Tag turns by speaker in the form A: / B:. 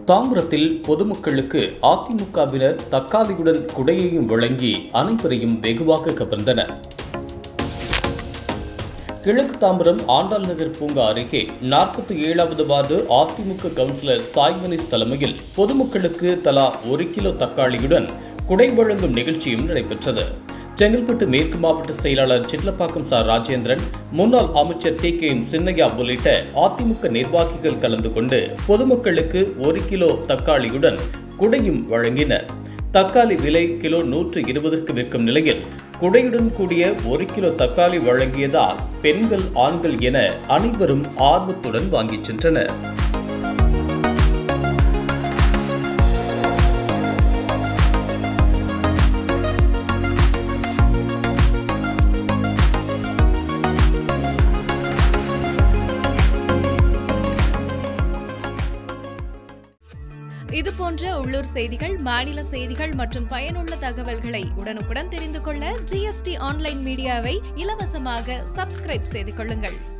A: தாம்பரத்தில் பொதுமக்களுக்கு அதிமுகவினர் தக்காளியுடன் குடையையும் வழங்கி அனைவரையும் வெகுவாக கவர்ந்தனர் கிழக்கு தாம்பரம் ஆண்டாள் நகர் பூங்கா அருகே நாற்பத்தி ஏழாவது வார்டு அதிமுக கவுன்சிலர் சாய்மனிஸ் தலைமையில் பொதுமக்களுக்கு தலா ஒரு கிலோ தக்காளியுடன் குடை வழங்கும் நிகழ்ச்சியும் நடைபெற்றது செங்கல்பட்டு மேற்கு மாவட்ட செயலாளர் சிட்லப்பாக்கம் சார் ராஜேந்திரன் முன்னாள் அமைச்சர் டி கே எம் சின்னையா உள்ளிட்ட அதிமுக நிர்வாகிகள் கலந்து கொண்டு பொதுமக்களுக்கு ஒரு கிலோ தக்காளியுடன் குடையும் வழங்கினர் தக்காளி விலை கிலோ நூற்று இருபதற்கு விற்கும் நிலையில் குடையுடன் கூடிய ஒரு கிலோ தக்காளி வழங்கியதால் பெண்கள் ஆண்கள் என அனைவரும் ஆர்வத்துடன் வாங்கிச் சென்றனர்
B: இது போன்ற உள்ளூர் செய்திகள் மாநில செய்திகள் மற்றும் பயனுள்ள தகவல்களை உடனுக்குடன் தெரிந்து கொள்ள ஜிஎஸ்டி ஆன்லைன் மீடியாவை இலவசமாக சப்ஸ்கிரைப் செய்து கொள்ளுங்கள்